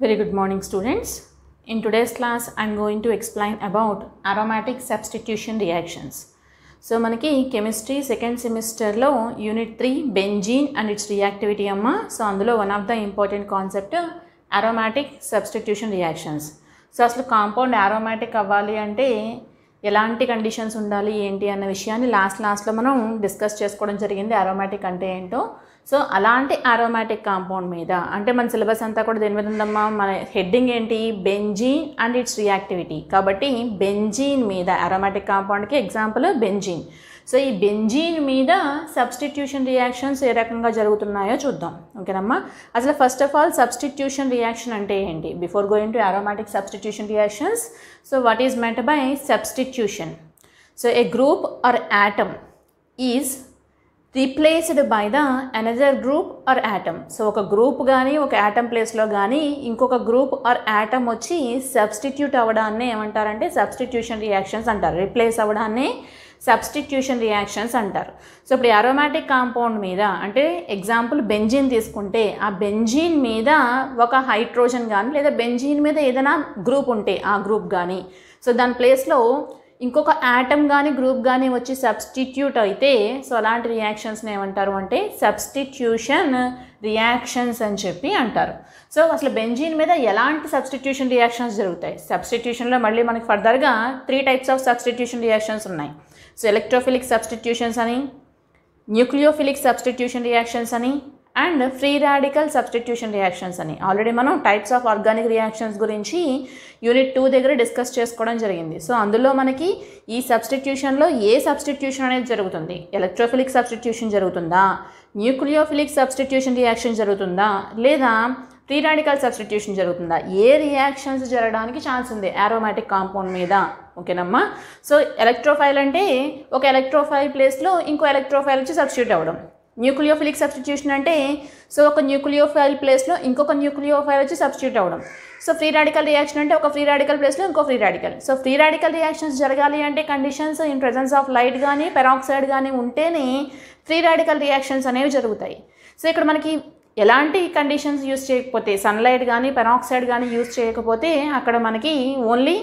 Very good morning students. In today's class I am going to explain about aromatic substitution reactions. So మనకి chemistry second సెమిస్టర్లో unit three benzene and its reactivity అమ్మ so అందులో one of the important concept aromatic substitution reactions so అసలు compound aromatic అవ్వాలి అంటే ఎలాంటి conditions ఉండాలి ఏంటి అన్న విషయాన్ని లాస్ట్ లాస్ట్లో మనం డిస్కస్ చేసుకోవడం జరిగింది అరోమాటిక్ అంటే ఏంటో సో అలాంటి అరోమాటిక్ కాంపౌండ్ మీద అంటే మన సిలబస్ అంతా కూడా దేని మీద ఉందమ్మా మన హెడ్డింగ్ ఏంటి బెంజీన్ అండ్ ఇట్స్ రియాక్టివిటీ కాబట్టి బెంజీన్ మీద అరోమాటిక్ కాంపౌండ్కి ఎగ్జాంపుల్ బెంజీన్ సో ఈ బెంజీన్ మీద సబ్స్టిట్యూషన్ రియాక్షన్స్ ఏ రకంగా జరుగుతున్నాయో చూద్దాం ఓకేనమ్మా అసలు first of all substitution reaction అంటే ఏంటి before going to aromatic substitution reactions so what is meant by substitution so a group or atom is replaced by the another group or atom so ఒక group కానీ ఒక atom ప్లేస్లో కానీ ఇంకొక group or atom వచ్చి substitute అవ్వడాన్ని ఏమంటారంటే substitution reactions అంటారు రీప్లేస్ అవ్వడాన్ని సబ్స్టిట్యూషన్ రియాక్షన్స్ అంటారు సో ఇప్పుడు అరోమాటిక్ కాంపౌండ్ మీద అంటే ఎగ్జాంపుల్ బెంజీన్ తీసుకుంటే ఆ బెంజీన్ మీద ఒక హైడ్రోజన్ కానీ లేదా బెంజీన్ మీద ఏదైనా గ్రూప్ ఉంటే ఆ గ్రూప్ కానీ సో దాని ప్లేస్లో ఇంకొక యాటమ్ కానీ గ్రూప్ కానీ వచ్చి సబ్స్టిట్యూట్ అయితే సో అలాంటి రియాక్షన్స్ని ఏమంటారు అంటే సబ్స్టిట్యూషన్ రియాక్షన్స్ అని చెప్పి అంటారు సో అసలు బెంజీన్ మీద ఎలాంటి సబ్స్టిట్యూషన్ రియాక్షన్స్ జరుగుతాయి సబ్స్టిట్యూషన్లో మళ్ళీ మనకి ఫర్దర్గా three types of substitution reactions ఉన్నాయి సో ఎలక్ట్రోఫిలిక్ సబ్స్టిట్యూషన్స్ అని న్యూక్లియోఫిలిక్ సబ్స్టిట్యూషన్ రియాక్షన్స్ అని and free radical substitution reactions అని ఆల్రెడీ మనం టైప్స్ ఆఫ్ ఆర్గానిక్ రియాక్షన్స్ గురించి యూనిట్ టూ దగ్గర డిస్కస్ చేసుకోవడం జరిగింది సో అందులో మనకి ఈ సబ్స్టిట్యూషన్లో ఏ సబ్స్టిట్యూషన్ అనేది జరుగుతుంది ఎలక్ట్రోఫిలిక్ సబ్స్టిట్యూషన్ జరుగుతుందా న్యూక్లియోఫిలిక్ సబ్స్టిట్యూషన్ రియాక్షన్ జరుగుతుందా లేదా ఫ్రీ రాడికల్ సబ్స్టిట్యూషన్ జరుగుతుందా ఏ రియాక్షన్స్ జరగడానికి ఛాన్స్ ఉంది ఆరోమాటిక్ కాంపౌండ్ మీద ఓకేనమ్మా సో ఎలక్ట్రోఫైల్ అంటే ఒక ఎలక్ట్రోఫైల్ ప్లేస్లో ఇంకో ఎలక్ట్రోఫైల్ వచ్చి సబ్స్టిట్యూట్ అవ్వడం న్యూక్లియోఫిలిక్ సబ్స్టిట్యూషన్ అంటే సో ఒక న్యూక్లియోఫైల్ ప్లేస్లో ఇంకొక న్యూక్లియోఫైల్ వచ్చి సబ్స్టిట్యూట్ అవ్వడం సో ఫ్రీ రాడికల్ రియాక్షన్ అంటే ఒక ఫ్రీ రాడికల్ ప్లేస్లో ఇంకో free radical so free radical reactions జరగాలి అంటే conditions in presence of light కానీ పెరాక్సైడ్ కానీ ఉంటేనే ఫ్రీ రాడికల్ రియాక్షన్స్ అనేవి జరుగుతాయి సో ఇక్కడ మనకి ఎలాంటి కండిషన్స్ యూస్ చేయకపోతే సన్లైట్ కానీ పెరాక్సైడ్ కానీ యూస్ చేయకపోతే అక్కడ మనకి ఓన్లీ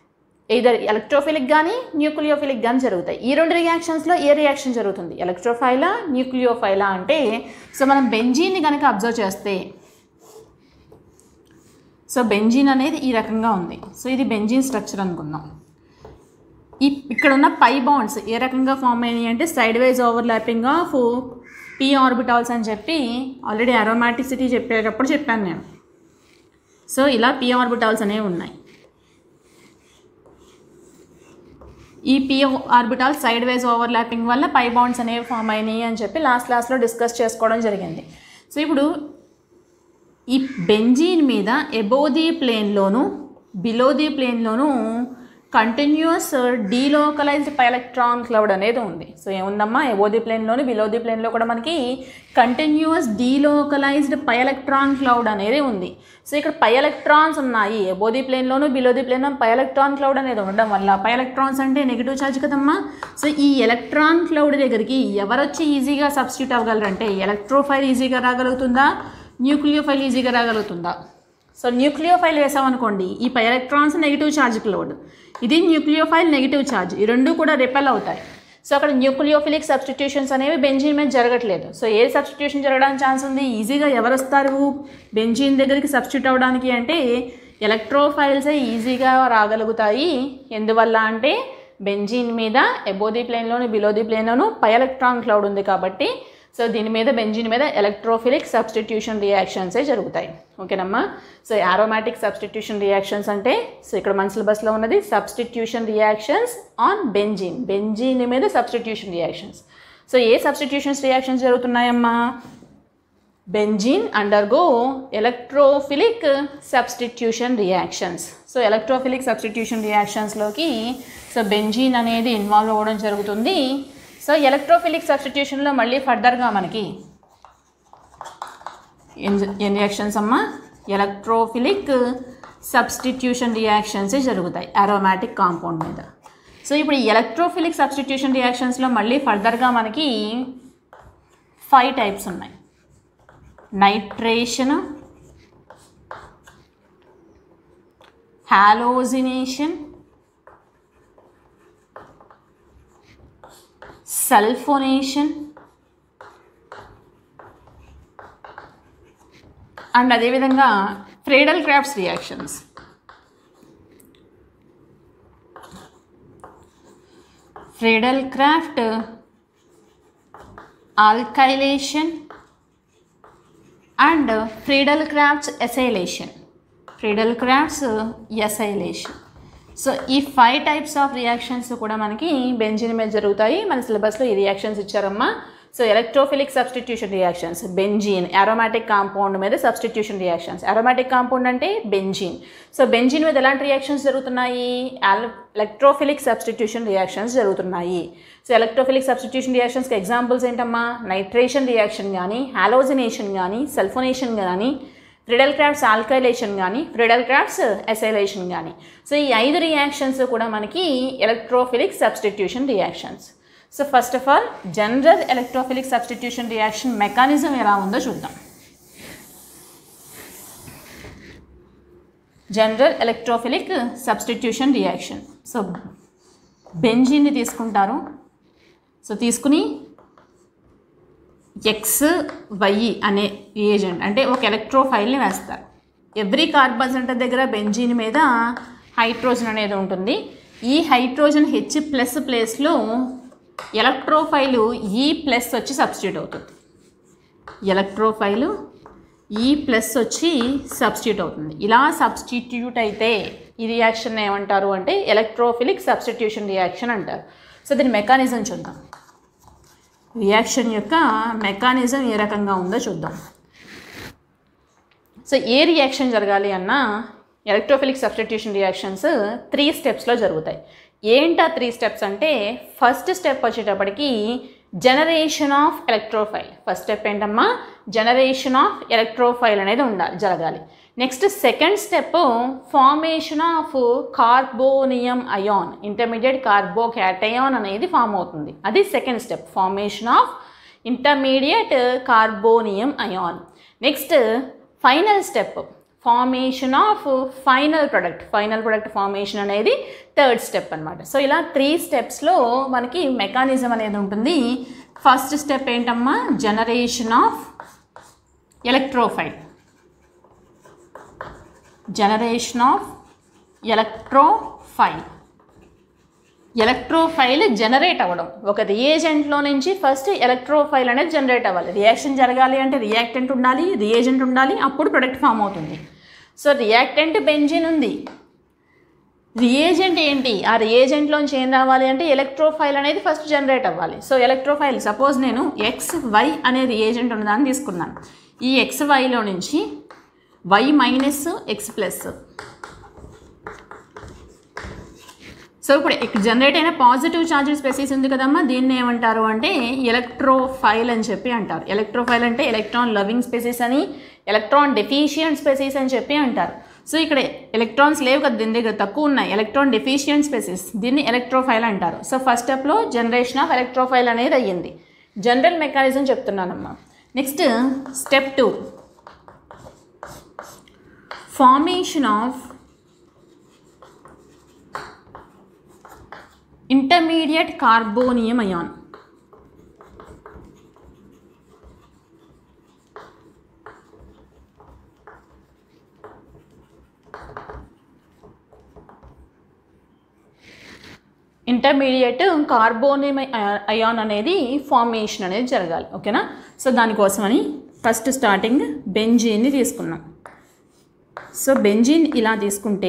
ఇదర్ ఎలక్ట్రోఫిలిక్ కానీ న్యూక్లియోఫిలిక్ కానీ జరుగుతాయి ఈ రెండు రియాక్షన్స్లో ఏ రియాక్షన్ జరుగుతుంది ఎలక్ట్రోఫైలా న్యూక్లియోఫైలా అంటే సో మనం బెంజీన్ని కనుక అబ్జర్వ్ చేస్తే సో బెంజీన్ అనేది ఈ రకంగా ఉంది సో ఇది బెంజీన్ స్ట్రక్చర్ అనుకుందాం ఈ ఇక్కడ ఉన్న పై బాండ్స్ ఏ రకంగా ఫామ్ అయినాయి అంటే side wise overlapping of p orbitals అని చెప్పి ఆల్రెడీ అరోమాటిసిటీ చెప్పేటప్పుడు చెప్పాను నేను సో ఇలా పీ ఆర్బిటాల్స్ అనేవి ఉన్నాయి ఈ p orbital side wise overlapping వల్ల పై బాండ్స్ అనేవి ఫామ్ అయినాయి అని చెప్పి లాస్ట్ క్లాస్లో డిస్కస్ చేసుకోవడం జరిగింది సో ఇప్పుడు ఈ బెంజీన్ మీద ఎబోది ప్లేన్లోను బిలోది ప్లేన్లోను కంటిన్యూస్ డీలోకలైజ్డ్ పైలెక్ట్రాన్ క్లౌడ్ అనేది ఉంది సో ఏముందమ్మా ఎబోది ప్లేన్లోని బిలోది ప్లేన్లో కూడా మనకి కంటిన్యూస్ డీలోకలైజ్డ్ పైలెక్ట్రాన్ క్లౌడ్ అనేది ఉంది సో ఇక్కడ పైఎలక్ట్రాన్స్ ఉన్నాయి ఎబోది ప్లేన్లోను బిలోది ప్లేన్లో పైఎలక్ట్రాన్ క్లౌడ్ అనేది ఉండడం వల్ల పైఎలక్ట్రాన్స్ అంటే నెగిటివ్ ఛార్జ్ కదమ్మా సో ఈ ఎలక్ట్రాన్ క్లౌడ్ దగ్గరికి ఎవరొచ్చి ఈజీగా సబ్స్టిట్యూట్ అవ్వగలరంటే ఎలక్ట్రోఫైల్ ఈజీగా రాగలుగుతుందా న్యూక్లియోఫైల్ ఈజీగా రాగలుగుతుందా సో న్యూక్లియోఫైల్ వేసామనుకోండి ఈ pi electrons negative charge cloud ఇది న్యూక్లియోఫైల్ నెగిటివ్ ఛార్జ్ ఈ రెండు కూడా రిపెల్ అవుతాయి సో అక్కడ న్యూక్లియోఫిలిక్ సబ్స్టిట్యూషన్స్ అనేవి బెంజీన్ మీద జరగట్లేదు సో ఏ సబ్స్టిట్యూషన్ జరగడానికి ఛాన్స్ ఉంది ఈజీగా ఎవరు వస్తారు బెంజీన్ దగ్గరికి సబ్స్టిట్యూట్ అవ్వడానికి అంటే ఎలక్ట్రోఫైల్సే ఈజీగా రాగలుగుతాయి ఎందువల్ల అంటే బెంజీన్ మీద ఎబోది ప్లేన్లోను బిలోది ప్లేన్లోను పై ఎలక్ట్రాన్ క్లౌడ్ ఉంది కాబట్టి సో దీని మీద బెంజిన్ మీద ఎలక్ట్రోఫిలిక్ సబ్స్టిట్యూషన్ రియాక్షన్సే జరుగుతాయి ఓకేనమ్మా సో ఆరోమాటిక్ సబ్స్టిట్యూషన్ రియాక్షన్స్ అంటే సో ఇక్కడ మన సిలబస్లో ఉన్నది substitution reactions on benzene benzene మీద సబ్స్టిట్యూషన్ రియాక్షన్స్ సో ఏ సబ్స్టిట్యూషన్స్ రియాక్షన్స్ జరుగుతున్నాయమ్మా benzene undergo electrophilic substitution reactions so electrophilic substitution రియాక్షన్స్లోకి సో బెంజిన్ అనేది ఇన్వాల్వ్ అవ్వడం జరుగుతుంది సో ఎలక్ట్రోఫిలిక్ సబ్స్టిట్యూషన్లో మళ్ళీ ఫర్దర్గా మనకి ఎన్ రియాక్షన్స్ అమ్మా ఎలక్ట్రోఫిలిక్ సబ్స్టిట్యూషన్ రియాక్షన్సే జరుగుతాయి అరోమాటిక్ కాంపౌండ్ మీద సో ఇప్పుడు ఈ ఎలక్ట్రోఫిలిక్ సబ్స్టిట్యూషన్ రియాక్షన్స్లో మళ్ళీ ఫర్దర్గా మనకి ఫైవ్ టైప్స్ ఉన్నాయి నైట్రేషన్ హాలోజినేషన్ సల్ఫోనేషన్ అండ్ అదేవిధంగా Friedel Crafts reactions Friedel Craft alkylation and Friedel Crafts acylation Friedel Crafts acylation so ఈ ఫైవ్ టైప్స్ ఆఫ్ రియాక్షన్స్ కూడా మనకి బెంజిన్ మీద జరుగుతాయి మన సిలబస్లో ఈ రియాక్షన్స్ ఇచ్చారమ్మా so electrophilic substitution reactions benzene aromatic compound మీద సబ్స్టిట్యూషన్ రియాక్షన్స్ అరోమాటిక్ కాంపౌండ్ అంటే బెంజీన్ సో బెంజీన్ మీద ఎలాంటి రియాక్షన్స్ జరుగుతున్నాయి ఎలక్ట్రోఫిలిక్ సబ్స్టిట్యూషన్ రియాక్షన్స్ జరుగుతున్నాయి సో ఎలక్ట్రోఫిలిక్ సబ్స్టిట్యూషన్ రియాక్షన్స్కి ఎగ్జాంపుల్స్ ఏంటమ్మా నైట్రేషన్ రియాక్షన్ కానీ హాలోజినేషన్ కానీ సల్ఫోనేషన్ కానీ ఫ్రిడల్ క్రాఫ్ట్స్ ఆల్కైలేషన్ కానీ ఫ్రిడల్ క్రాఫ్ట్స్ ఎసైలేషన్ కానీ సో ఈ ఐదు రియాక్షన్స్ కూడా మనకి electrophilic substitution reactions so first of all general electrophilic substitution reaction mechanism ఎలా ఉందో చూద్దాం general electrophilic substitution reaction so బెంజిన్ని తీసుకుంటారు సో తీసుకుని ఎక్స్ వై అనే రియేజెంట్ అంటే ఒక ఎలక్ట్రోఫైల్ని వేస్తారు ఎవ్రీ కార్బన్ సెంటర్ దగ్గర బెంజీన్ మీద హైడ్రోజన్ అనేది ఉంటుంది ఈ హైడ్రోజన్ హెచ్ ప్లస్ ప్లేస్లో ఎలక్ట్రోఫైలు ఈ ప్లస్ వచ్చి సబ్స్టిట్యూట్ అవుతుంది ఎలక్ట్రోఫైలు ఈ ప్లస్ వచ్చి సబ్స్టిట్యూట్ అవుతుంది ఇలా సబ్స్టిట్యూట్ అయితే ఈ రియాక్షన్ ఏమంటారు అంటే ఎలక్ట్రోఫిలిక్ సబ్స్టిట్యూషన్ రియాక్షన్ అంటారు సో దీని మెకానిజం చూద్దాం రియాక్షన్ యొక్క మెకానిజం ఏ రకంగా ఉందో చూద్దాం సో ఏ రియాక్షన్ జరగాలి అన్నా ఎలక్ట్రోఫిలిక్ సబ్స్టిట్యూషన్ రియాక్షన్స్ త్రీ స్టెప్స్లో జరుగుతాయి ఏంటా త్రీ స్టెప్స్ అంటే ఫస్ట్ స్టెప్ వచ్చేటప్పటికి generation of electrophile first step ఏంటమ్మా జనరేషన్ ఆఫ్ ఎలక్ట్రోఫైల్ అనేది ఉండాలి జరగాలి next second step formation of carbonium ion intermediate carbocation అనేది ఫామ్ అవుతుంది అది second step formation of intermediate carbonium ion next final step formation of final product final product formation అనేది third step అనమాట so ఇలా three స్టెప్స్లో మనకి mechanism అనేది ఉంటుంది ఫస్ట్ స్టెప్ ఏంటమ్మా generation of electrophile generation of electrophile electrophile generate అవ్వడం ఒక రియేజెంట్లో నుంచి ఫస్ట్ ఎలక్ట్రోఫైల్ అనేది జనరేట్ అవ్వాలి రియాక్షన్ జరగాలి అంటే రియాక్టెంట్ ఉండాలి రియేజెంట్ ఉండాలి అప్పుడు ప్రొడక్ట్ ఫామ్ అవుతుంది సో రియాక్టెంట్ బెంజిన్ ఉంది రియేజెంట్ ఏంటి ఆ రియేజెంట్లోంచి ఏం రావాలి అంటే ఎలక్ట్రోఫైల్ అనేది ఫస్ట్ జనరేట్ అవ్వాలి సో ఎలక్ట్రోఫైల్ సపోజ్ నేను ఎక్స్ వై అనే రియేజెంట్ ఉన్నదాన్ని తీసుకున్నాను ఈ ఎక్స్ వైలో నుంచి Y minus X plus so ఇప్పుడు ఇక్కడ జనరేట్ అయిన పాజిటివ్ ఛార్జెస్ స్పెసీస్ ఉంది కదమ్మా దీన్ని ఏమంటారు అంటే ఎలక్ట్రోఫైల్ అని చెప్పి అంటారు ఎలక్ట్రోఫైల్ అంటే ఎలక్ట్రాన్ లవింగ్ స్పెసీస్ అని ఎలక్ట్రాన్ డెఫిషియంట్ స్పెసీస్ అని చెప్పి అంటారు సో ఇక్కడ ఎలక్ట్రాన్స్ లేవు కదా దీని దగ్గర తక్కువ ఉన్నాయి ఎలక్ట్రాన్ డెఫిషియంట్ స్పెసీస్ దీన్ని ఎలక్ట్రోఫైల్ అంటారు సో ఫస్ట్ స్టెప్లో జనరేషన్ ఆఫ్ ఎలక్ట్రోఫైల్ అనేది అయ్యింది జనరల్ మెకానిజం చెప్తున్నానమ్మా next step two formation of intermediate carbonium ion intermediate carbonium ion అనేది ఫార్మేషన్ అనేది జరగాలి ఓకేనా సో దానికోసమని ఫస్ట్ స్టార్టింగ్ బెంజీన్ని తీసుకున్నాం సో బెంజీన్ ఇలా తీసుకుంటే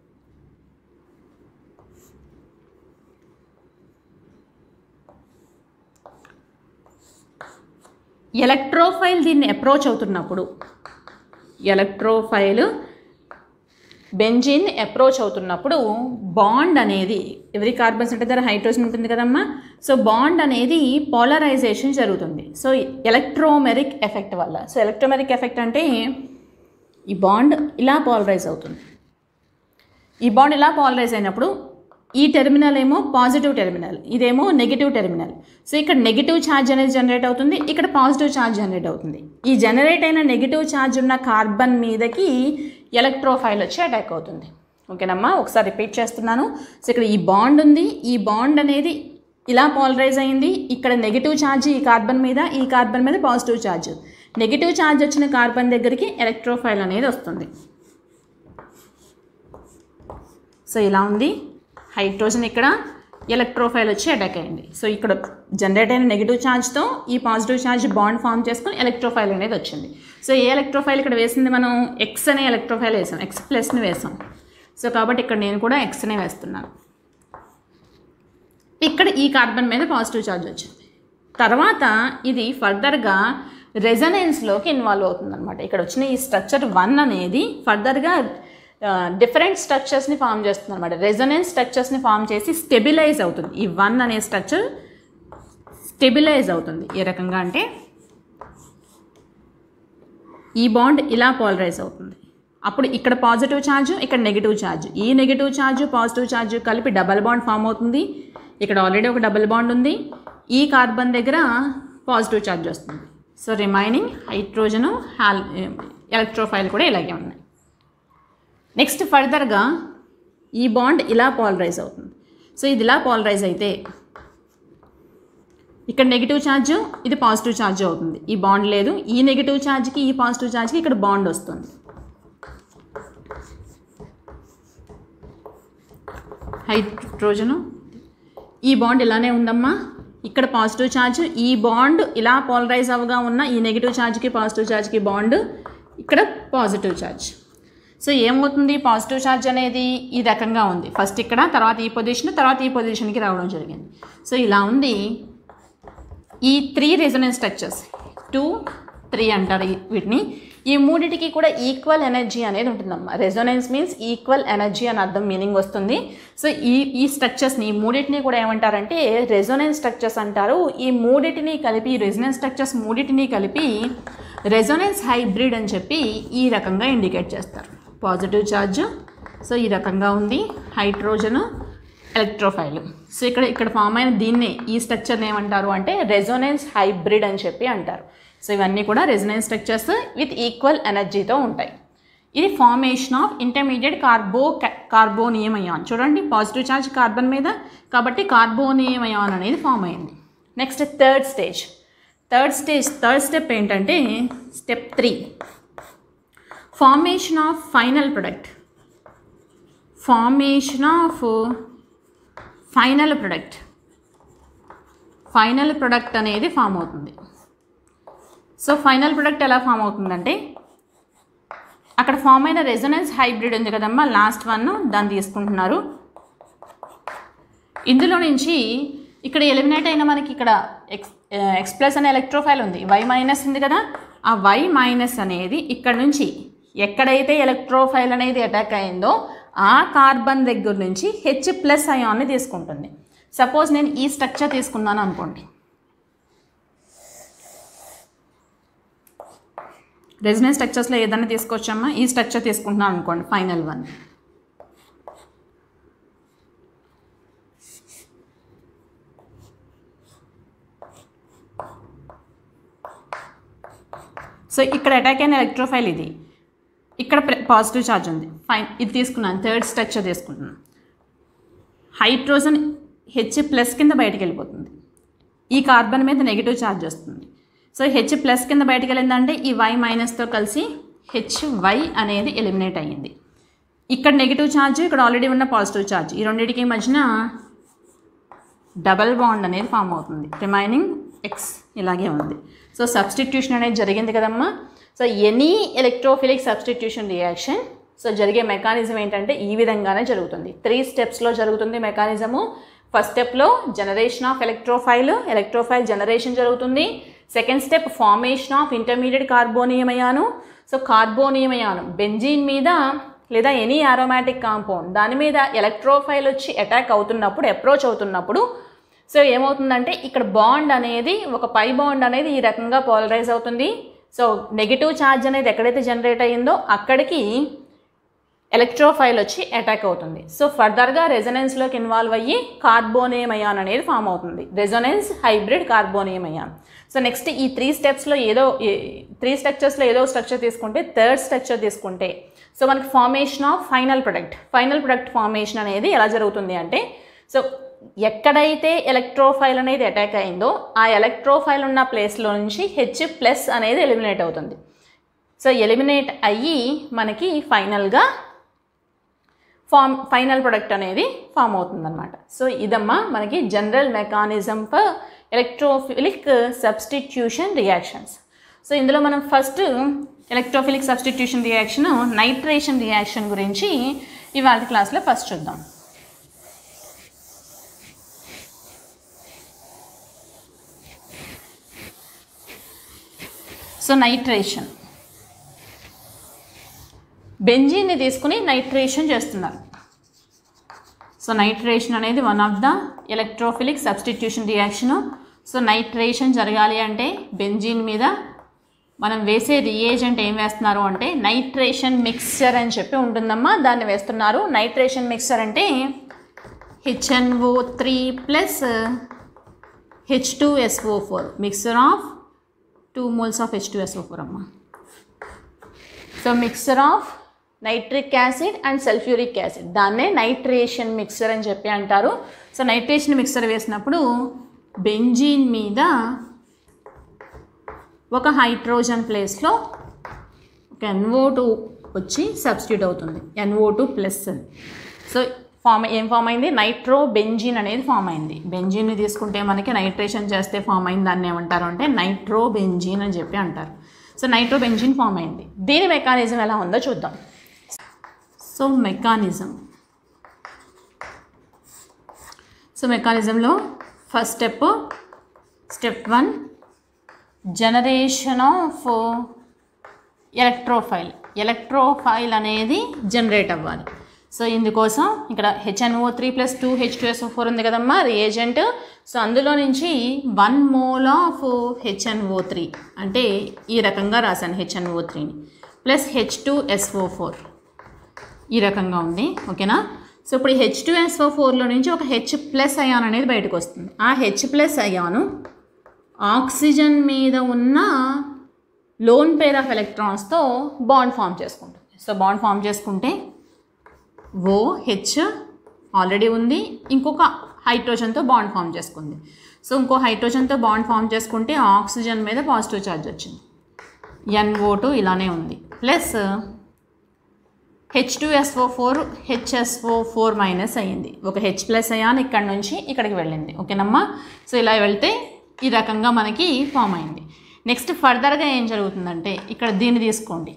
ఎలక్ట్రోఫైల్ దీన్ని అప్రోచ్ అవుతున్నప్పుడు ఎలక్ట్రోఫైల్ బెంజిన్ అప్రోచ్ అవుతున్నప్పుడు బాండ్ అనేది ఎవరి కార్బన్స్ అంటే దగ్గర హైడ్రోజన్ ఉంటుంది కదమ్మా సో బాండ్ అనేది పోలరైజేషన్ జరుగుతుంది సో ఎలక్ట్రోమెరిక్ ఎఫెక్ట్ వల్ల సో ఎలక్ట్రోమెరిక్ ఎఫెక్ట్ అంటే ఈ బాండ్ ఇలా పోలరైజ్ అవుతుంది ఈ బాండ్ ఇలా పోలరైజ్ అయినప్పుడు ఈ టెర్మినల్ ఏమో పాజిటివ్ టెర్మినల్ ఇదేమో నెగిటివ్ టెర్మినల్ సో ఇక్కడ నెగిటివ్ ఛార్జ్ అనేది జనరేట్ అవుతుంది ఇక్కడ పాజిటివ్ ఛార్జ్ జనరేట్ అవుతుంది ఈ జనరేట్ అయిన నెగిటివ్ ఛార్జ్ ఉన్న కార్బన్ మీదకి ఎలక్ట్రోఫైల్ వచ్చి అటాక్ అవుతుంది ఓకేనమ్మా ఒకసారి రిపీట్ చేస్తున్నాను సో ఇక్కడ ఈ బాండ్ ఉంది ఈ బాండ్ అనేది ఇలా పాలరైజ్ అయింది ఇక్కడ నెగిటివ్ ఛార్జ్ ఈ కార్బన్ మీద ఈ కార్బన్ మీద పాజిటివ్ ఛార్జ్ నెగిటివ్ ఛార్జ్ వచ్చిన కార్బన్ దగ్గరికి ఎలక్ట్రోఫైల్ అనేది వస్తుంది సో ఇలా ఉంది హైడ్రోజన్ ఇక్కడ ఎలక్ట్రోఫైల్ వచ్చి అటాక్ అయింది సో ఇక్కడ జనరేట్ అయిన నెగిటివ్ ఛార్జ్తో ఈ పాజిటివ్ ఛార్జ్ బాండ్ ఫామ్ చేసుకొని ఎలక్ట్రోఫైల్ అనేది వచ్చింది సో ఏ ఎలక్ట్రోఫైల్ ఇక్కడ వేసింది మనం ఎక్స్ అనే ఎలక్ట్రోఫైల్ వేసాం ఎక్స్ ప్లస్ని వేసాం సో కాబట్టి ఇక్కడ నేను కూడా ఎక్స్నే వేస్తున్నాను ఇక్కడ ఈ కార్బన్ మీద పాజిటివ్ ఛార్జ్ వచ్చింది తర్వాత ఇది ఫర్దర్గా రెజనెన్స్లోకి ఇన్వాల్వ్ అవుతుంది అనమాట ఇక్కడ వచ్చిన ఈ స్ట్రక్చర్ వన్ అనేది ఫర్దర్గా డిఫరెంట్ స్ట్రక్చర్స్ని ఫామ్ చేస్తుంది అనమాట రెజనెన్స్ స్ట్రక్చర్స్ని ఫామ్ చేసి స్టెబిలైజ్ అవుతుంది ఈ వన్ అనే స్ట్రక్చర్ స్టెబిలైజ్ అవుతుంది ఏ రకంగా అంటే ఈ బాండ్ ఇలా పాలరైజ్ అవుతుంది అప్పుడు ఇక్కడ పాజిటివ్ ఛార్జ్ ఇక్కడ నెగిటివ్ ఛార్జ్ ఈ నెగిటివ్ ఛార్జ్ పాజిటివ్ ఛార్జ్ కలిపి డబల్ బాండ్ ఫామ్ అవుతుంది ఇక్కడ ఆల్రెడీ ఒక డబుల్ బాండ్ ఉంది ఈ కార్బన్ దగ్గర పాజిటివ్ ఛార్జ్ వస్తుంది సో రిమైనింగ్ హైడ్రోజన్ హాల్ ఎలక్ట్రోఫైల్ కూడా ఇలాగే ఉన్నాయి నెక్స్ట్ ఫర్దర్గా ఈ బాండ్ ఇలా పాలరైజ్ అవుతుంది సో ఇది ఇలా పాలరైజ్ అయితే ఇక్కడ నెగిటివ్ ఛార్జ్ ఇది పాజిటివ్ ఛార్జ్ అవుతుంది ఈ బాండ్ లేదు ఈ నెగిటివ్ ఛార్జ్కి ఈ పాజిటివ్ ఛార్జ్కి ఇక్కడ బాండ్ వస్తుంది హైడ్రోజను ఈ బాండ్ ఇలానే ఉందమ్మా ఇక్కడ పాజిటివ్ ఛార్జ్ ఈ బాండ్ ఇలా పాలరైజ్ అవగా ఉన్న ఈ నెగిటివ్ ఛార్జ్కి పాజిటివ్ ఛార్జ్కి బాండ్ ఇక్కడ పాజిటివ్ ఛార్జ్ సో ఏమవుతుంది పాజిటివ్ ఛార్జ్ అనేది ఈ రకంగా ఉంది ఫస్ట్ ఇక్కడ తర్వాత ఈ పొజిషన్ తర్వాత ఈ పొజిషన్కి రావడం జరిగింది సో ఇలా ఉంది ఈ three resonance structures two three అంటారు ఈ- వీటిని ఈ మూడిటికి కూడా ఈక్వల్ ఎనర్జీ అనేది ఉంటుందమ్మా రెజొనెన్స్ మీన్స్ ఈక్వల్ ఎనర్జీ అని అర్థం మీనింగ్ వస్తుంది సో ఈ ఈ స్ట్రక్చర్స్ని ఈ మూడింటిని కూడా ఏమంటారంటే రెజొనెన్స్ స్ట్రక్చర్స్ అంటారు ఈ మూడింటిని కలిపి రెజొనెన్స్ స్ట్రక్చర్స్ మూడింటిని కలిపి రెజొనెన్స్ హైబ్రిడ్ అని చెప్పి ఈ రకంగా ఇండికేట్ చేస్తారు పాజిటివ్ ఛార్జ్ సో ఈ రకంగా ఉంది హైడ్రోజన్ ఎలక్ట్రోఫైల్ సో ఇక్కడ ఇక్కడ ఫామ్ అయిన దీన్నే ఈ స్ట్రక్చర్ని ఏమంటారు అంటే రెజొనెన్స్ హైబ్రిడ్ అని చెప్పి అంటారు సో ఇవన్నీ కూడా రెజొనెన్స్ స్ట్రక్చర్స్ విత్ ఈక్వల్ ఎనర్జీతో ఉంటాయి ఇది formation of intermediate carbo carbonium ion చూడండి పాజిటివ్ ఛార్జ్ కార్బన్ మీద కాబట్టి కార్బోనియం అయాన్ అనేది ఫామ్ అయింది next third stage third stage third step ఏంటంటే step three formation of final product formation of final product final product అనేది form అవుతుంది so final product ఎలా form అవుతుందంటే అక్కడ ఫామ్ అయిన రెజొనెన్స్ హైబ్రిడ్ ఉంది కదమ్మా లాస్ట్ వన్ దాన్ని తీసుకుంటున్నారు ఇందులో నుంచి ఇక్కడ ఎలిమినేట్ అయిన మనకి ఇక్కడ ఎక్స్ ఎక్స్ ప్లస్ అనే ఎలక్ట్రోఫైల్ ఉంది వై మైనస్ ఉంది కదా ఆ వై మైనస్ అనేది ఇక్కడ నుంచి ఎక్కడైతే ఎలక్ట్రోఫైల్ అనేది అటాక్ అయిందో ఆ కార్బన్ దగ్గర నుంచి హెచ్ ప్లస్ అయాన్ని తీసుకుంటుంది సపోజ్ నేను ఈ స్ట్రక్చర్ తీసుకున్నాను అనుకోండి రెజినెన్స్ స్ట్రక్చర్స్లో ఏదైనా తీసుకోవచ్చమ్మా ఈ స్ట్రక్చర్ తీసుకుంటున్నాను అనుకోండి ఫైనల్ వన్ సో ఇక్కడ అటాక్ అయిన ఎలక్ట్రోఫైల్ ఇది ఇక్కడ పాజిటివ్ ఛార్జ్ ఉంది ఫైన్ ఇది తీసుకున్నాను థర్డ్ స్ట్రక్చర్ తీసుకుంటున్నాను హైడ్రోజన్ హెచ్ ప్లస్ కింద బయటకు వెళ్ళిపోతుంది ఈ కార్బన్ మీద నెగిటివ్ ఛార్జ్ వస్తుంది సో హెచ్ ప్లస్ కింద బయటకు వెళ్ళిందంటే ఈ వై మైనస్తో కలిసి హెచ్ వై అనేది ఎలిమినేట్ అయ్యింది ఇక్కడ నెగిటివ్ ఛార్జ్ ఇక్కడ ఆల్రెడీ ఉన్న పాజిటివ్ ఛార్జ్ ఈ రెండింటికి మధ్యన డబల్ బాండ్ అనేది ఫామ్ అవుతుంది రిమైనింగ్ ఎక్స్ ఇలాగే ఉంది సో సబ్స్టిట్యూషన్ అనేది జరిగింది కదమ్మా so any electrophilic substitution reaction so జరిగే మెకానిజం ఏంటంటే ఈ విధంగానే జరుగుతుంది త్రీ స్టెప్స్లో జరుగుతుంది మెకానిజము ఫస్ట్ స్టెప్లో generation of electrophile electrophile generation జరుగుతుంది second step formation of intermediate carbonium ion so carbonium ion benzene మీద లేదా ఎనీ ఆరోమాటిక్ కాంపౌండ్ దాని మీద ఎలక్ట్రోఫైల్ వచ్చి అటాక్ అవుతున్నప్పుడు అప్రోచ్ అవుతున్నప్పుడు సో ఏమవుతుందంటే ఇక్కడ బాండ్ అనేది ఒక పై బాండ్ అనేది ఈ రకంగా పోలరైజ్ అవుతుంది సో నెగిటివ్ ఛార్జ్ అనేది ఎక్కడైతే జనరేట్ అయ్యిందో అక్కడికి ఎలక్ట్రోఫైల్ వచ్చి అటాక్ అవుతుంది సో ఫర్దర్గా రెజొనెన్స్లోకి ఇన్వాల్వ్ అయ్యి కార్బోనియం అయాన్ అనేది ఫామ్ అవుతుంది resonance hybrid carbonium ion so next ఈ త్రీ స్టెప్స్లో ఏదో త్రీ స్ట్రక్చర్స్లో ఏదో స్ట్రక్చర్ తీసుకుంటే థర్డ్ స్ట్రక్చర్ తీసుకుంటే సో మనకి formation of final product final product formation అనేది ఎలా జరుగుతుంది అంటే సో ఎక్కడైతే ఎలక్ట్రోఫైల్ అనేది అటాక్ అయిందో ఆ ఎలక్ట్రోఫైల్ ఉన్న ప్లేస్లో నుంచి హెచ్ ప్లస్ అనేది ఎలిమినేట్ అవుతుంది సో ఎలిమినేట్ అయ్యి మనకి ఫైనల్గా ఫామ్ ఫైనల్ ప్రొడక్ట్ అనేది ఫామ్ అవుతుందన్నమాట సో ఇదమ్మా మనకి general mechanism for electrophilic substitution reactions so ఇందులో మనం first electrophilic substitution reaction nitration reaction గురించి ఇవాళ క్లాస్లో ఫస్ట్ చూద్దాం సో నైట్రేషన్ బెంజీన్ని తీసుకుని నైట్రేషన్ చేస్తున్నారు సో నైట్రేషన్ అనేది one of the electrophilic substitution reaction so nitration జరగాలి అంటే బెంజీన్ మీద మనం వేసే రియేజెంట్ ఏం వేస్తున్నారు అంటే నైట్రేషన్ మిక్స్చర్ అని చెప్పి ఉంటుందమ్మా దాన్ని వేస్తున్నారు నైట్రేషన్ మిక్స్చర్ అంటే HNO three plus H two SO four mixer of two moles of H two SO four అమ్మా so mixer of nitric acid and sulphuric acid దాన్నే నైట్రేషన్ మిక్సర్ అని చెప్పి అంటారు సో నైట్రేషన్ మిక్సర్ వేసినప్పుడు benzene మీద ఒక hydrogen ప్లేస్లో ఒక ఎన్ఓ టూ వచ్చి సబ్స్టిట్యూట్ అవుతుంది NO two plus so form ఏం ఫామ్ అయింది నైట్రో బెంజిన్ అనేది ఫామ్ అయింది బెంజిన్ని తీసుకుంటే మనకి నైట్రేషన్ చేస్తే ఫామ్ అయింది దాన్ని ఏమంటారు అంటే నైట్రో బెంజిన్ అని చెప్పి అంటారు సో నైట్రో బెంజిన్ ఫామ్ అయింది దీని మెకానిజం ఎలా ఉందో చూద్దాం సో మెకానిజం సో మెకానిజంలో first step step one generation of electrophile electrophile అనేది జనరేట్ అవ్వాలి సో ఇందుకోసం ఇక్కడ HNO three plus two H two SO four ఉంది కదమ్మా రియేజెంట్ సో అందులో నుంచి one mole of HNO three అంటే ఈ రకంగా రాశాను హెచ్ఎన్ఓ త్రీని plus H two SO four ఈ రకంగా ఉంది ఓకేనా సో ఇప్పుడు హెచ్ టూ ఎస్ఓ ఫోర్లో నుంచి ఒక హెచ్ ప్లస్ అయాన్ అనేది బయటకు వస్తుంది ఆ హెచ్ ప్లస్ అయాను ఆక్సిజన్ మీద ఉన్న లోన్ పేర్ ఆఫ్ ఎలక్ట్రాన్స్తో బాండ్ ఫామ్ చేసుకుంటుంది సో బాండ్ ఫామ్ చేసుకుంటే ఓ హెచ్ ఆల్రెడీ ఉంది ఇంకొక హైడ్రోజన్తో బాండ్ ఫామ్ చేసుకుంది సో ఇంకో హైడ్రోజన్తో బాండ్ ఫామ్ చేసుకుంటే ఆక్సిజన్ మీద పాజిటివ్ ఛార్జ్ వచ్చింది ఎన్ఓ టూ ఇలానే ఉంది plus H two SO four HSO four minus అయ్యింది ఒక హెచ్ ప్లస్ అయాన్ ఇక్కడ నుంచి ఇక్కడికి వెళ్ళింది ఓకేనమ్మా సో ఇలా వెళ్తే ఈ రకంగా మనకి ఫామ్ అయింది నెక్స్ట్ ఫర్దర్గా ఏం జరుగుతుందంటే ఇక్కడ దీన్ని తీసుకోండి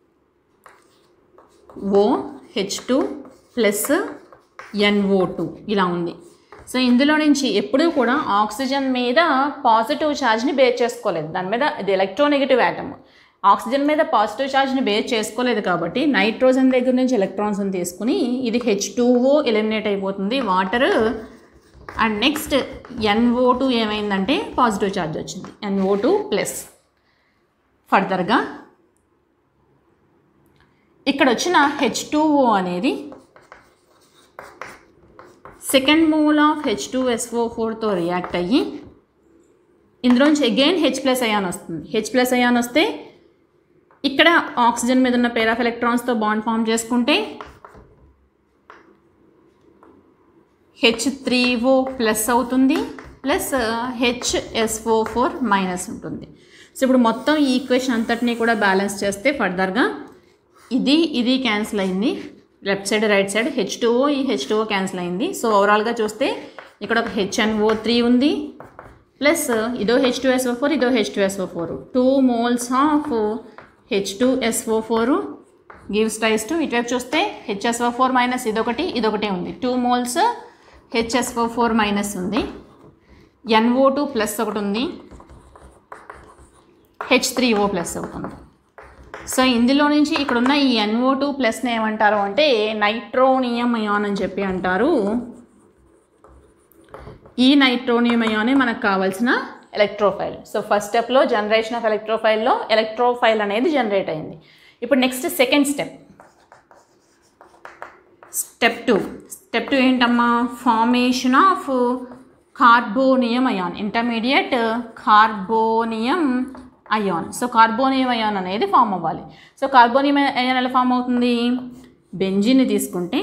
O H two plus NO two ఇలా ఉంది సో ఇందులో నుంచి ఎప్పుడూ కూడా ఆక్సిజన్ మీద పాజిటివ్ ఛార్జ్ని బేర్ చేసుకోలేదు దాని మీద ఇది ఎలక్ట్రోనెగటివ్ యాటమ్ ఆక్సిజన్ మీద పాజిటివ్ ఛార్జ్ని బేర్ చేసుకోలేదు కాబట్టి నైట్రోజన్ దగ్గర నుంచి ఎలక్ట్రాన్స్ని తీసుకుని ఇది హెచ్ టూఓ ఎలిమినేట్ అయిపోతుంది water and next NO two ఏమైందంటే పాజిటివ్ ఛార్జ్ వచ్చింది ఎన్ఓ టూ ప్లస్ ఫర్దర్గా ఇక్కడ వచ్చిన హెచ్ టూఓ అనేది second mole of H two SO ఫోర్తో రియాక్ట్ అయ్యి ఇందులోంచి అగైన్ హెచ్ ప్లస్ అయాన్ వస్తుంది హెచ్ ప్లస్ అయాన్ వస్తే ఇక్కడ ఆక్సిజన్ మీద ఉన్న పేర్ ఆఫ్ ఎలక్ట్రాన్స్తో బాండ్ ఫామ్ చేసుకుంటే హెచ్ త్రీ ఓ ప్లస్ అవుతుంది ప్లస్ హెచ్ఎస్ఓ ఫోర్ మైనస్ ఉంటుంది సో ఇప్పుడు మొత్తం ఈ ఈక్వేషన్ అంతటినీ కూడా బ్యాలెన్స్ చేస్తే ఫర్దర్గా ఇది ఇది క్యాన్సిల్ అయింది left side right side H two O ఈ హెచ్ టూఓ క్యాన్సిల్ అయింది సో ఓవరాల్గా చూస్తే ఇక్కడ ఒక హెచ్ఎన్ఓ త్రీ ఉంది ప్లస్ ఇదో హెచ్ టూ ఎస్ఓ ఫోర్ ఇదో H two SO four two moles of H two SO four gives ties to ఇటువైపు చూస్తే హెచ్ఎస్ఓ ఫోర్ మైనస్ ఇదొకటి ఇదొకటి ఉంది two moles HSO four minus ఉంది ఎన్ఓ టూ ప్లస్ ఒకటి ఉంది హెచ్ త్రీ ఓ ప్లస్ ఒకటి ఉంది సో ఇందులో నుంచి ఇక్కడ ఉన్న ఈ ఎన్ఓ టూ ప్లస్ని ఏమంటారు అంటే నైట్రోనియం అయాన్ అని చెప్పి అంటారు ఈ నైట్రోనియం అయానే మనకు కావాల్సిన ఎలక్ట్రోఫైల్ సో ఫస్ట్ స్టెప్లో జనరేషన్ ఆఫ్ ఎలక్ట్రోఫైల్లో ఎలక్ట్రోఫైల్ అనేది జనరేట్ అయింది ఇప్పుడు next second step step two step two ఏంటమ్మా formation of carbonium ion intermediate carbonium ion so carbonium ion అనేది ఫామ్ అవ్వాలి సో కార్బోనియం అయాన్ ఎలా ఫామ్ అవుతుంది బెంజిన్ని తీసుకుంటే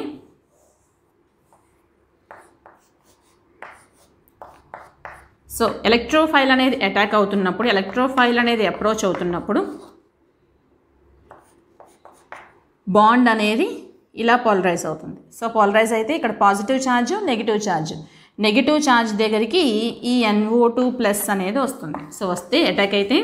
సో ఎలక్ట్రోఫైల్ అనేది అటాక్ అవుతున్నప్పుడు ఎలక్ట్రోఫైల్ అనేది అప్రోచ్ అవుతున్నప్పుడు బాండ్ అనేది ఇలా పాలరైజ్ అవుతుంది సో పాలరైజ్ అయితే ఇక్కడ positive charge negative charge negative charge దగ్గరికి ఈ ఎన్ఓ టూ ప్లస్ అనేది వస్తుంది సో వస్తే అటాక్ అయితే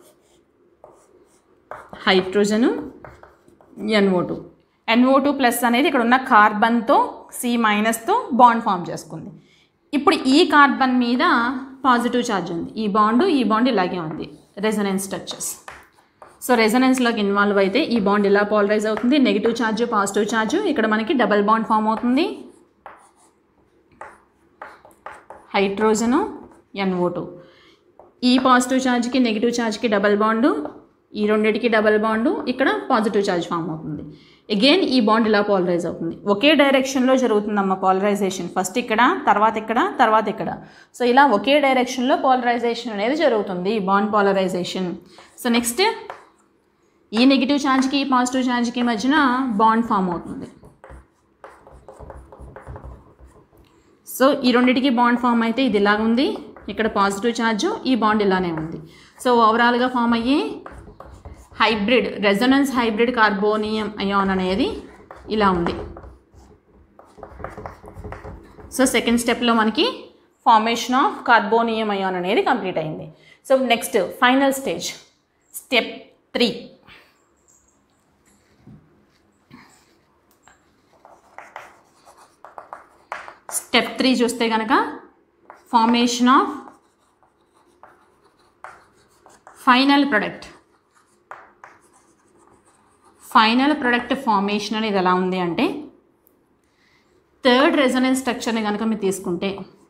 hydrogen NO two NO two plus అనేది ఇక్కడ ఉన్న కార్బన్తో సి మైనస్తో బాండ్ ఫామ్ చేసుకుంది ఇప్పుడు ఈ కార్బన్ మీద పాజిటివ్ ఛార్జ్ ఉంది ఈ బాండ్ ఈ బాండ్ ఇలాగే ఉంది రెజనెన్స్ స్ట్రక్చర్స్ సో రెజనెన్స్లోకి ఇన్వాల్వ్ అయితే ఈ బాండ్ ఇలా పాలరైజ్ అవుతుంది నెగిటివ్ ఛార్జ్ పాజిటివ్ ఛార్జ్ ఇక్కడ మనకి డబల్ బాండ్ ఫామ్ అవుతుంది హైడ్రోజను ఎన్ఓ టూ ఈ పాజిటివ్ ఛార్జ్కి నెగిటివ్ ఛార్జ్కి డబల్ బాండు ఈ రెండింటికి డబల్ బాండు ఇక్కడ పాజిటివ్ ఛార్జ్ ఫామ్ అవుతుంది అగైన్ ఈ బాండ్ ఇలా పాలరైజ్ అవుతుంది ఒకే డైరెక్షన్లో జరుగుతుందమ్మా పాలరైజేషన్ ఫస్ట్ ఇక్కడ తర్వాత ఇక్కడ తర్వాత ఇక్కడ సో ఇలా ఒకే డైరెక్షన్లో పాలరైజేషన్ అనేది జరుగుతుంది ఈ బాండ్ పాలరైజేషన్ సో నెక్స్ట్ ఈ నెగిటివ్ ఛార్జ్కి ఈ పాజిటివ్ ఛార్జ్కి మధ్యన బాండ్ ఫామ్ అవుతుంది సో ఈ రెండింటికి బాండ్ ఫామ్ అయితే ఇది ఇలా ఉంది ఇక్కడ పాజిటివ్ ఛార్జ్ ఈ బాండ్ ఇలానే ఉంది సో ఓవరాల్గా ఫామ్ అయ్యే hybrid resonance hybrid carbonium ion అనేది ఇలా ఉంది సో సెకండ్ స్టెప్లో మనకి ఫార్మేషన్ ఆఫ్ కార్బోనియం అయాన్ అనేది కంప్లీట్ అయింది so next final stage step three step three చూస్తే కనుక formation of final product final product formation అనేది ఎలా ఉంది అంటే థర్డ్ రెజనెన్స్ స్ట్రక్చర్ని కనుక మీరు తీసుకుంటే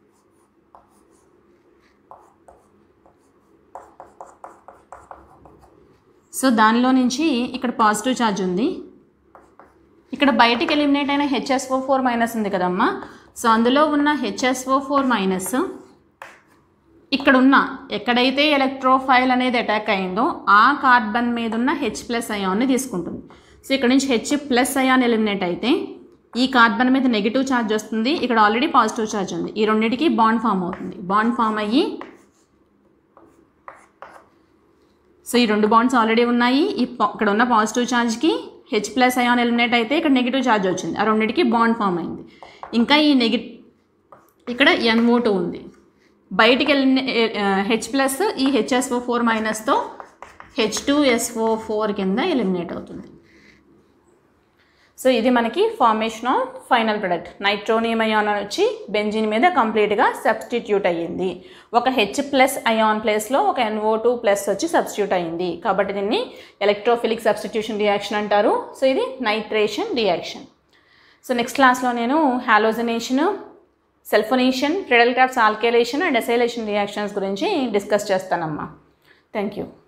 సో దానిలో నుంచి ఇక్కడ పాజిటివ్ ఛార్జ్ ఉంది ఇక్కడ బయటికి ఎలిమినేట్ అయిన హెచ్ఎస్ఓ ఫోర్ మైనస్ ఉంది కదమ్మా సో అందులో ఉన్న హెచ్ఎస్ఓ ఫోర్ మైనస్ ఇక్కడ ఉన్న ఎక్కడైతే ఎలక్ట్రోఫైల్ అనేది అటాక్ అయిందో ఆ కార్బన్ మీద ఉన్న హెచ్ ప్లస్ అయాన్ని తీసుకుంటుంది సో ఇక్కడ నుంచి హెచ్ ప్లస్ అయాన్ ఎలిమినేట్ అయితే ఈ కార్బన్ మీద నెగిటివ్ ఛార్జ్ వస్తుంది ఇక్కడ ఆల్రెడీ పాజిటివ్ ఛార్జ్ ఉంది ఈ రెండింటికి బాండ్ ఫామ్ అవుతుంది బాండ్ ఫామ్ అయ్యి సో ఈ రెండు బాండ్స్ ఆల్రెడీ ఉన్నాయి ఈ పా- ఇక్కడ ఉన్న పాజిటివ్ ఛార్జ్కి హెచ్ ప్లస్ అయాన్ ఎలిమినేట్ అయితే ఇక్కడ నెగిటివ్ ఛార్జ్ వచ్చింది ఆ రెండింటికి బాండ్ ఫామ్ అయింది ఇంకా ఈ నెగి ఇక్కడ ఎన్ఓ టూ ఉంది బయటికి వెళ్ళిన హెచ్ ప్లస్ ఈ హెచ్ఎస్ఓ ఫోర్ మైనస్తో హెచ్ టూ ఎస్ఓ ఫోర్ కింద ఎలిమినేట్ అవుతుంది సో ఇది మనకి formation of final product nitronium ion వచ్చి బెంజిన్ మీద కంప్లీట్గా సబ్స్టిట్యూట్ అయ్యింది ఒక హెచ్ ప్లస్ అయాన్ ప్లేస్లో ఒక ఎన్ఓ టూ ప్లస్ వచ్చి సబ్స్టిట్యూట్ అయ్యింది కాబట్టి దీన్ని ఎలక్ట్రోఫిలిక్ సబ్స్టిట్యూషన్ రియాక్షన్ అంటారు సో ఇది నైట్రేషన్ రియాక్షన్ సో నెక్స్ట్ క్లాస్లో నేను halogenation sulphonation Friedel Crafts alkylation and acylation reactions గురించి డిస్కస్ చేస్తానమ్మా థ్యాంక్ యూ